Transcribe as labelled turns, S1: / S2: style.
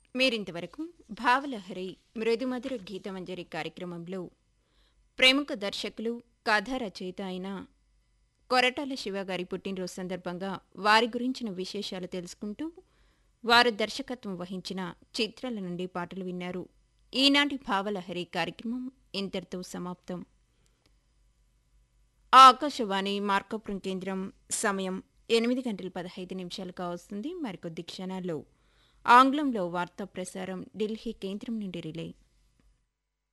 S1: మీరింతవరకు భావలహరి మృదుమధుర గీతమంజరి కార్యక్రమంలో ప్రముఖ దర్శకులు కథా రచయిత అయిన కొరటాల శివ గారి పుట్టినరోజు సందర్భంగా వారి గురించిన విశేషాలు తెలుసుకుంటూ వారు దర్శకత్వం వహించిన చిత్రాల నుండి పాటలు విన్నారు ఈనాటి భావలహరి కార్యక్రమం ఇంతటితో సమాప్తం ఆకాశవాణి మార్కపురం కేంద్రం సమయం ఎనిమిది గంటల పదహైదు నిమిషాలుగా వస్తుంది మరికొద్ది క్షణాల్లో ఆంగ్లంలో వార్తా ప్రసారం ఢిల్లీ కేంద్రం నుండి రిలే